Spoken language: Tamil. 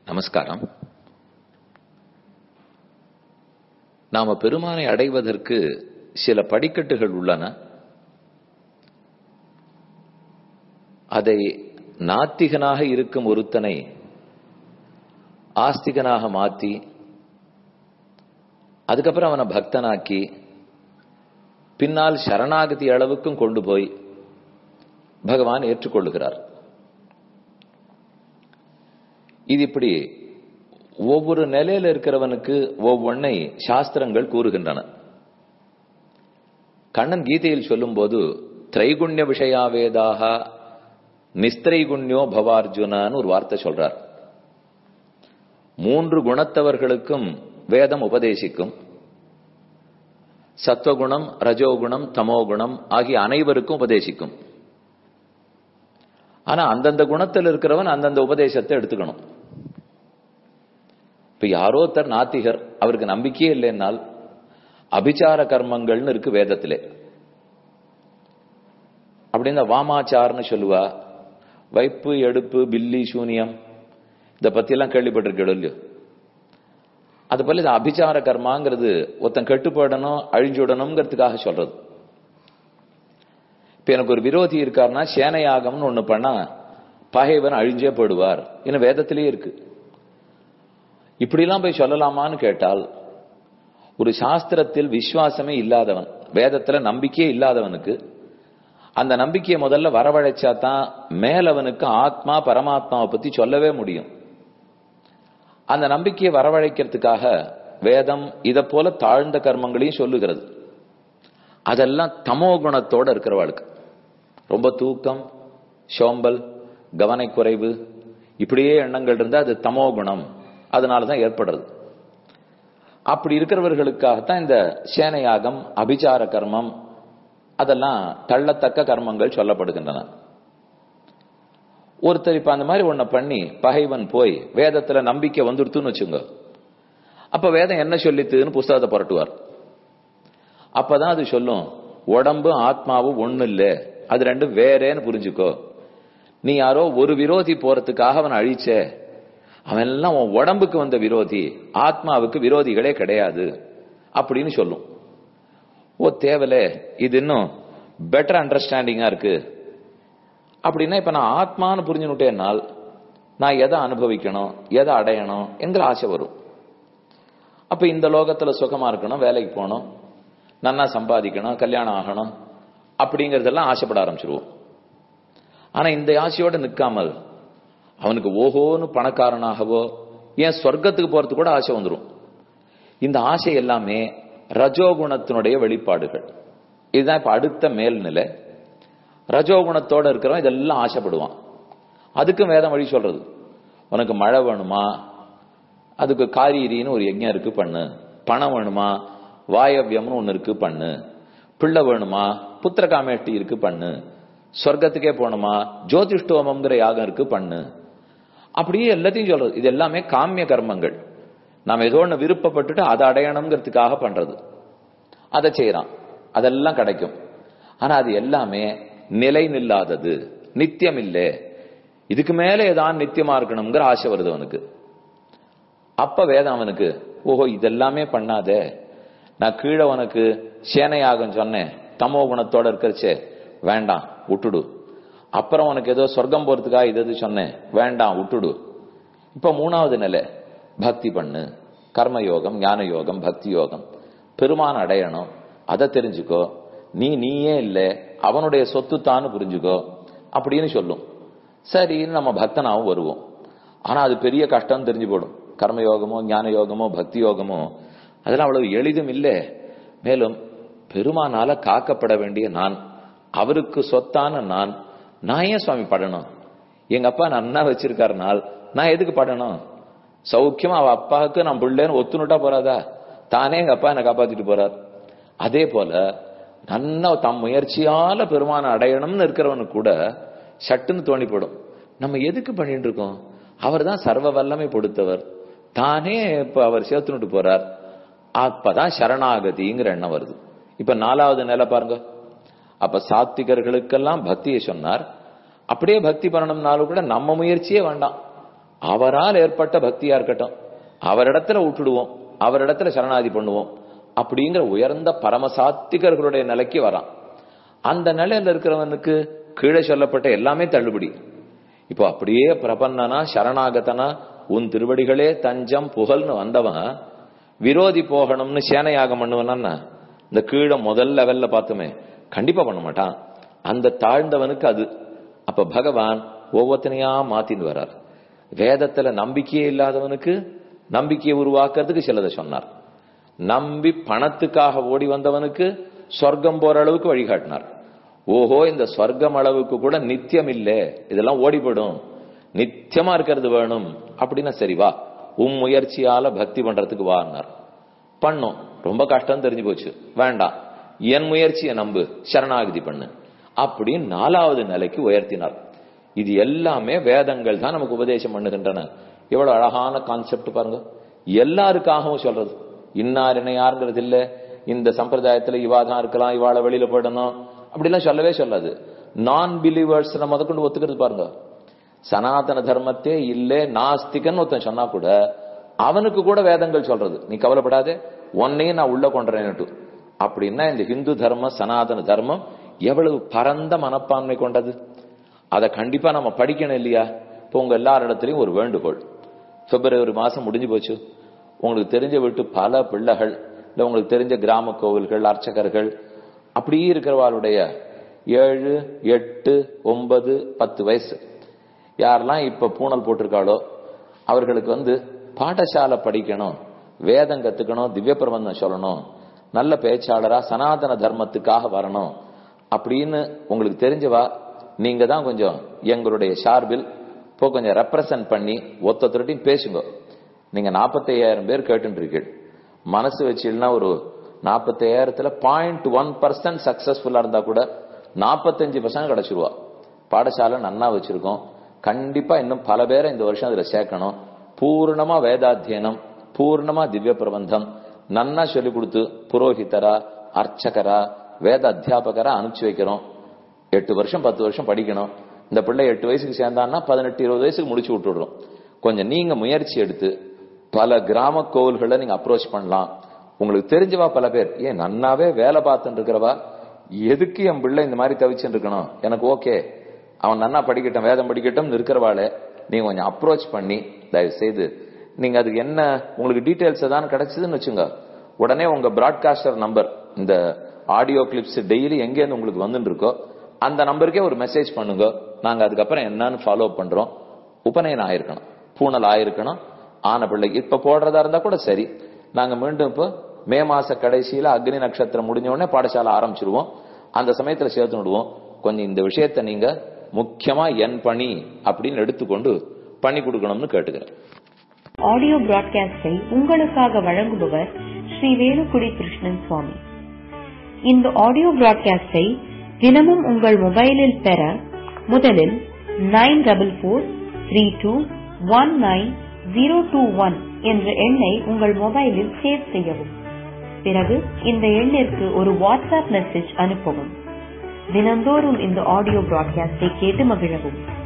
நமஸ்காரம் நாம பெருமானை அடைவதற்கு சில படிக்கட்டுகள் உள்ளன அதை நாத்திகனாக இருக்கும் ஒருத்தனை ஆஸ்திகனாக மாத்தி அதுக்கப்புறம் அவனை பக்தனாக்கி பின்னால் சரணாகதி அளவுக்கும் கொண்டு போய் பகவான் ஏற்றுக்கொள்ளுகிறார் இது இப்படி ஒவ்வொரு நிலையில இருக்கிறவனுக்கு ஒவ்வொன்னை சாஸ்திரங்கள் கூறுகின்றன கண்ணன் கீதையில் சொல்லும் போது திரைகுண்ய விஷயாவேதாக நிஸ்திரைகுண்யோ பவார்ஜுனான்னு ஒரு வார்த்தை சொல்றார் மூன்று குணத்தவர்களுக்கும் வேதம் உபதேசிக்கும் சத்வகுணம் ரஜோகுணம் தமோகுணம் ஆகிய அனைவருக்கும் உபதேசிக்கும் ஆனா அந்தந்த குணத்தில் இருக்கிறவன் அந்தந்த உபதேசத்தை எடுத்துக்கணும் இப்ப யாரோ ஒருத்தர் நாத்திகர் அவருக்கு நம்பிக்கையே இல்லைன்னால் அபிச்சார கர்மங்கள்னு இருக்கு வேதத்திலே அப்படின்னு வாமாச்சார்னு சொல்லுவா வைப்பு எடுப்பு பில்லி சூனியம் இத பத்தி எல்லாம் கேள்விப்பட்டிருக்கோம் இல்லையோ அது போல இது அபிச்சார கர்மாங்கிறது ஒருத்தன் கெட்டுப்படணும் அழிஞ்சுடணுங்கிறதுக்காக சொல்றது இப்ப எனக்கு ஒரு விரோதி இருக்காருன்னா சேனையாகம்னு ஒண்ணு பண்ணா பகைவன் அழிஞ்சே போடுவார் இன்னும் வேதத்திலேயே இருக்கு இப்படிலாம் போய் சொல்லலாமான்னு கேட்டால் ஒரு சாஸ்திரத்தில் விசுவாசமே இல்லாதவன் வேதத்துல நம்பிக்கையே இல்லாதவனுக்கு அந்த நம்பிக்கையை முதல்ல வரவழைச்சா தான் மேலவனுக்கு ஆத்மா பரமாத்மாவை பத்தி சொல்லவே முடியும் அந்த நம்பிக்கையை வரவழைக்கிறதுக்காக வேதம் இதை போல தாழ்ந்த கர்மங்களையும் சொல்லுகிறது அதெல்லாம் தமோ குணத்தோட இருக்கிறவாளுக்கு ரொம்ப தூக்கம் சோம்பல் கவனக்குறைவு இப்படியே எண்ணங்கள் இருந்தா அது தமோ குணம் அதனாலதான் ஏற்படுறது அப்படி இருக்கிறவர்களுக்காகத்தான் இந்த சேனையாகம் அபிச்சார கர்மம் அதெல்லாம் தள்ளத்தக்க கர்மங்கள் சொல்லப்படுகின்றன ஒருத்தர் இப்ப அந்த மாதிரி ஒன்ன பண்ணி பகைவன் போய் வேதத்துல நம்பிக்கை வந்துடுத்துன்னு வச்சுங்க அப்ப வேதம் என்ன சொல்லித்துன்னு புஸ்தகத்தை புரட்டுவார் அப்பதான் அது சொல்லும் உடம்பு ஆத்மாவும் ஒண்ணு இல்ல அது ரெண்டும் வேறேன்னு புரிஞ்சுக்கோ நீ யாரோ ஒரு விரோதி போறதுக்காக அவன் அழிச்ச அவன் எல்லாம் உன் உடம்புக்கு வந்த விரோதி ஆத்மாவுக்கு விரோதிகளே கிடையாது அப்படின்னு சொல்லும் ஓ தேவல இது இன்னும் பெட்டர் அண்டர்ஸ்டாண்டிங்கா இருக்கு அப்படின்னா இப்ப நான் ஆத்மான்னு புரிஞ்சுனுட்டேனால் நான் எதை அனுபவிக்கணும் எதை அடையணும் என்கிற ஆசை வரும் அப்ப இந்த லோகத்துல சுகமா இருக்கணும் வேலைக்கு போகணும் நன்னா சம்பாதிக்கணும் கல்யாணம் ஆகணும் அப்படிங்கறதெல்லாம் ஆசைப்பட ஆரம்பிச்சிருவோம் ஆனா இந்த ஆசையோட நிற்காமல் அவனுக்கு ஓஹோன்னு பணக்காரனாகவோ ஏன் சொர்க்கத்துக்கு போறதுக்கு கூட ஆசை வந்துடும் இந்த ஆசை எல்லாமே ரஜோகுணத்தினுடைய வெளிப்பாடுகள் இதுதான் இப்ப அடுத்த மேல்நிலை ரஜோகுணத்தோட இருக்கிறவன் இதெல்லாம் ஆசைப்படுவான் அதுக்கும் வேதம் வழி சொல்றது உனக்கு மழை வேணுமா அதுக்கு காரீரின்னு ஒரு யஜ்யம் இருக்கு பண்ணு பணம் வேணுமா வாயவியம்னு ஒண்ணு இருக்கு பண்ணு பிள்ளை வேணுமா புத்திர காமேஷ்டி இருக்கு பண்ணு சொர்க்கத்துக்கே போகணுமா ஜோதிஷ்டோமம்ங்கிற யாகம் இருக்கு பண்ணு அப்படியே எல்லாத்தையும் சொல்றது இது எல்லாமே காமிய கர்மங்கள் நாம் ஏதோ ஒன்று விருப்பப்பட்டுட்டு அதை அடையணுங்கிறதுக்காக பண்றது அதை செய்யறான் அதெல்லாம் கிடைக்கும் ஆனா அது எல்லாமே நிலை நில்லாதது நித்தியம் இல்லை இதுக்கு மேல ஏதான் நித்தியமா இருக்கணுங்கிற ஆசை வருது அவனுக்கு அப்ப வேதம் அவனுக்கு ஓஹோ இதெல்லாமே பண்ணாதே நான் கீழே உனக்கு சேனையாகும் சொன்னேன் தமோ குணத்தோட இருக்கிறச்சே வேண்டாம் விட்டுடு அப்புறம் உனக்கு ஏதோ சொர்க்கம் போறதுக்காக இது சொன்னேன் வேண்டாம் விட்டுடு இப்ப மூணாவது நிலை பக்தி பண்ணு கர்ம யோகம் ஞான யோகம் பக்தி யோகம் பெருமான் அடையணும் அதை தெரிஞ்சுக்கோ நீ நீயே இல்லை அவனுடைய சொத்து தான்னு புரிஞ்சுக்கோ அப்படின்னு சொல்லும் சரின்னு நம்ம பக்தனாவும் வருவோம் ஆனா அது பெரிய கஷ்டம் தெரிஞ்சு போடும் கர்மயோகமோ ஞான யோகமோ பக்தி யோகமோ அதெல்லாம் அவ்வளவு எளிதும் இல்லை மேலும் பெருமானால காக்கப்பட வேண்டிய நான் அவருக்கு சொத்தான நான் நான் ஏன் சுவாமி படணும் எங்க அப்பா நன்னா வச்சிருக்காருனால் நான் எதுக்கு படணும் சௌக்கியமா அவ அப்பாவுக்கு நான் பிள்ளைன்னு ஒத்துனுட்டா போறாதா தானே எங்க அப்பா என்னை காப்பாத்திட்டு போறார் அதே போல நன்னா தம் முயற்சியால பெருமான அடையணும்னு இருக்கிறவனுக்கு கூட சட்டுன்னு தோணி போடும் நம்ம எதுக்கு பண்ணிட்டு இருக்கோம் அவர் தான் சர்வ வல்லமை கொடுத்தவர் தானே இப்ப அவர் சேர்த்துனுட்டு போறார் அப்பதான் சரணாகதிங்கிற எண்ணம் வருது இப்ப நாலாவது நிலை பாருங்க அப்ப சாத்விகர்களுக்கெல்லாம் பக்தியை சொன்னார் அப்படியே பக்தி பண்ணணும்னாலும் கூட நம்ம முயற்சியே வேண்டாம் அவரால் ஏற்பட்ட பக்தியா இருக்கட்டும் அவரிடத்துல விட்டுடுவோம் அவரிடத்துல சரணாதி பண்ணுவோம் அப்படிங்கிற உயர்ந்த பரமசாத்திகர்களுடைய நிலைக்கு வரான் அந்த நிலையில இருக்கிறவனுக்கு கீழே சொல்லப்பட்ட எல்லாமே தள்ளுபடி இப்போ அப்படியே பிரபன்னனா சரணாகதனா உன் திருவடிகளே தஞ்சம் புகழ்னு வந்தவன் விரோதி போகணும்னு சேனையாகம் பண்ணுவனா இந்த கீழே முதல் லெவல்ல பார்த்துமே கண்டிப்பா பண்ண மாட்டான் அந்த தாழ்ந்தவனுக்கு அது அப்ப பகவான் ஒவ்வொருத்தனையா மாத்தின்னு வர்றார் வேதத்துல நம்பிக்கையே இல்லாதவனுக்கு நம்பிக்கையை உருவாக்குறதுக்கு சிலதை சொன்னார் நம்பி பணத்துக்காக ஓடி வந்தவனுக்கு சொர்க்கம் போற அளவுக்கு வழிகாட்டினார் ஓஹோ இந்த சொர்க்கம் அளவுக்கு கூட நித்தியம் இல்லே இதெல்லாம் ஓடிப்படும் நித்தியமா இருக்கிறது வேணும் அப்படின்னா சரி வா உம் முயற்சியால பக்தி பண்றதுக்கு வான்னார் பண்ணும் ரொம்ப கஷ்டம் தெரிஞ்சு போச்சு வேண்டாம் என் முயற்சியை நம்பு சரணாகதி பண்ணு அப்படின்னு நாலாவது நிலைக்கு உயர்த்தினார் இது எல்லாமே வேதங்கள் தான் நமக்கு உபதேசம் பண்ணுகின்றன எவ்வளவு அழகான கான்செப்ட் பாருங்க எல்லாருக்காகவும் சொல்றது இன்னார் இணையாருங்கிறது இல்ல இந்த சம்பிரதாயத்துல இவா தான் இருக்கலாம் இவாள வெளியில போயிடணும் அப்படிலாம் சொல்லவே சொல்லாது நான் பிலீவர்ஸ் முதற்கொண்டு ஒத்துக்கிறது பாருங்க சனாதன தர்மத்தே இல்லே நாஸ்திகன் ஒருத்தன் சொன்னா கூட அவனுக்கு கூட வேதங்கள் சொல்றது நீ கவலைப்படாதே உன்னையும் நான் உள்ள கொண்டுறேன்னுட்டு அப்படின்னா இந்த ஹிந்து தர்மம் சனாதன தர்மம் எவ்வளவு பரந்த மனப்பான்மை கொண்டது அதை கண்டிப்பா நம்ம படிக்கணும் இல்லையா இப்போ உங்க எல்லாரிடத்துலயும் ஒரு வேண்டுகோள் பிப்ரவரி மாசம் முடிஞ்சு போச்சு உங்களுக்கு தெரிஞ்ச வீட்டு பல பிள்ளைகள் இல்ல உங்களுக்கு தெரிஞ்ச கிராம கோவில்கள் அர்ச்சகர்கள் அப்படியே இருக்கிறவாளுடைய ஏழு எட்டு ஒன்பது பத்து வயசு யாரெல்லாம் இப்ப பூனல் போட்டிருக்காளோ அவர்களுக்கு வந்து பாடசாலை படிக்கணும் வேதம் கத்துக்கணும் திவ்ய பிரபந்தம் சொல்லணும் நல்ல பேச்சாளரா சனாதன தர்மத்துக்காக வரணும் அப்படின்னு உங்களுக்கு தெரிஞ்சவா நீங்க தான் கொஞ்சம் எங்களுடைய சார்பில் இப்போ கொஞ்சம் ரெப்ரசன்ட் பண்ணி ஒத்தொத்தருட்டையும் பேசுங்க நீங்க நாற்பத்தையாயிரம் பேர் கேட்டுருக்கீள் மனசு வச்சீங்கன்னா ஒரு நாற்பத்தையாயிரத்துல பாயிண்ட் ஒன் பர்சன்ட் சக்சஸ்ஃபுல்லா இருந்தா கூட நாற்பத்தஞ்சு பர்சன்ட் கிடைச்சிருவா பாடசாலை நன்னா வச்சிருக்கோம் கண்டிப்பா இன்னும் பல பேரை இந்த வருஷம் அதுல சேர்க்கணும் பூர்ணமா வேதாத்தியனம் பூர்ணமா திவ்ய பிரபந்தம் நன்னா சொல்லி கொடுத்து புரோஹிதரா அர்ச்சகரா வேத அத்தியாபகரா அனுப்பிச்சு வைக்கிறோம் எட்டு வருஷம் பத்து வருஷம் படிக்கணும் இந்த பிள்ளை எட்டு வயசுக்கு சேர்ந்தான்னா பதினெட்டு இருபது வயசுக்கு முடிச்சு விட்டுடுறோம் கொஞ்சம் நீங்க முயற்சி எடுத்து பல கிராம கோவில்களை நீங்க அப்ரோச் பண்ணலாம் உங்களுக்கு தெரிஞ்சவா பல பேர் ஏன் நன்னாவே வேலை பார்த்துட்டு இருக்கிறவா எதுக்கு என் பிள்ளை இந்த மாதிரி தவிச்சுட்டு இருக்கணும் எனக்கு ஓகே அவன் நன்னா படிக்கட்டும் வேதம் படிக்கட்டும் இருக்கிறவாளே நீங்க கொஞ்சம் அப்ரோச் பண்ணி தயவு செய்து நீங்க அதுக்கு என்ன உங்களுக்கு டீட்டெயில்ஸ் ஏதாவது கிடைச்சதுன்னு வச்சுங்க உடனே உங்க பிராட்காஸ்டர் நம்பர் இந்த ஆடியோ கிளிப்ஸ் டெய்லி எங்கேருந்து உங்களுக்கு வந்துட்டு இருக்கோ அந்த நம்பருக்கே ஒரு மெசேஜ் பண்ணுங்க நாங்க அதுக்கப்புறம் என்னன்னு ஃபாலோ பண்றோம் உபநயனம் ஆயிருக்கணும் பூனல் ஆயிருக்கணும் ஆன பிள்ளை இப்ப போடுறதா இருந்தா கூட சரி நாங்க மீண்டும் இப்போ மே மாச கடைசியில அக்னி நட்சத்திரம் முடிஞ்ச உடனே பாடசாலை ஆரம்பிச்சிருவோம் அந்த சமயத்துல சேர்த்து விடுவோம் கொஞ்சம் இந்த விஷயத்த நீங்க முக்கியமா என் பணி அப்படின்னு எடுத்துக்கொண்டு பண்ணி கொடுக்கணும்னு கேட்டுக்கிறேன் ஆடியோ பிராட்காஸ்டை உங்களுக்காக வழங்குபவர் ஸ்ரீ வேலுக்குடி கிருஷ்ணன் சுவாமி இந்த ஆடியோ பிராட்காஸ்டை தினமும் உங்கள் மொபைலில் பெற முதலில் nine double four three two one nine zero two one என்ற எண்ணை உங்கள் மொபைலில் சேவ் செய்யவும் பிறகு இந்த எண்ணிற்கு ஒரு வாட்ஸ்அப் மெசேஜ் அனுப்பவும் தினந்தோறும் இந்த ஆடியோ பிராட்காஸ்டை கேட்டு மகிழவும்